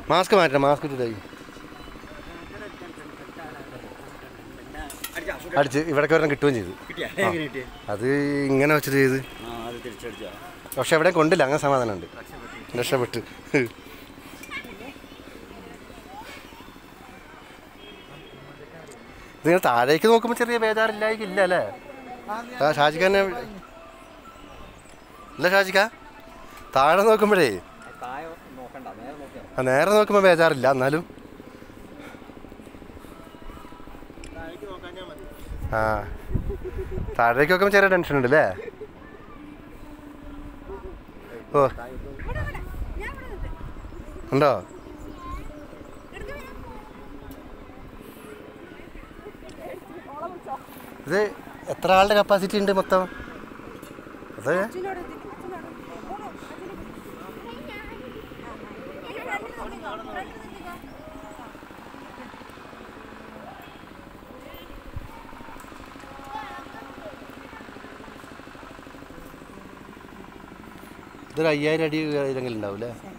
mask മാറ്റണം mask ഇട്ടിട്ടായി അടിച്ച് ഇവിടേക്ക് ഒരെണ്ണം കിട്ടുകയും ചെയ്തു കിട്ടിയാ എങ്ങനെ കിട്ടിയ അത് ഇങ്ങനെ വെച്ചിട്ട് ചെയ്ത് ആ അത് തിരിച്ചടിച്ചാ പക്ഷെ എവിടെ കൊണ്ടില്ല അങ്ങനെ സമാധാനമുണ്ട് രക്ഷപ്പെട്ട് നിങ്ങൾ താഴേക്ക് നോക്കുമ്പോൾ ചെറിയ ബേജാറില്ലായില്ല അല്ലേ ആ ഷാജിക്ക തന്നെ അല്ല ഷാജിക്ക താഴെ നോക്കുമ്പോഴേ താഴെ നോക്കണ്ട നേരെ നോക്കിയാ ആ നേരെ നോക്കുമ്പോൾ ബേജാറില്ല എന്നാലും ആ താഴേക്ക് നോക്കുമ്പോൾ ചെറിയ ടെൻഷൻ ഉണ്ട് അല്ലേ ഓ ഉണ്ടോ ഇത് എത്ര ആളുടെ കപ്പാസിറ്റി ഉണ്ട് മൊത്തം അത് ഇതൊരു അയ്യായിരം അടി ഇതെങ്കിലും ഉണ്ടാവും അല്ലേ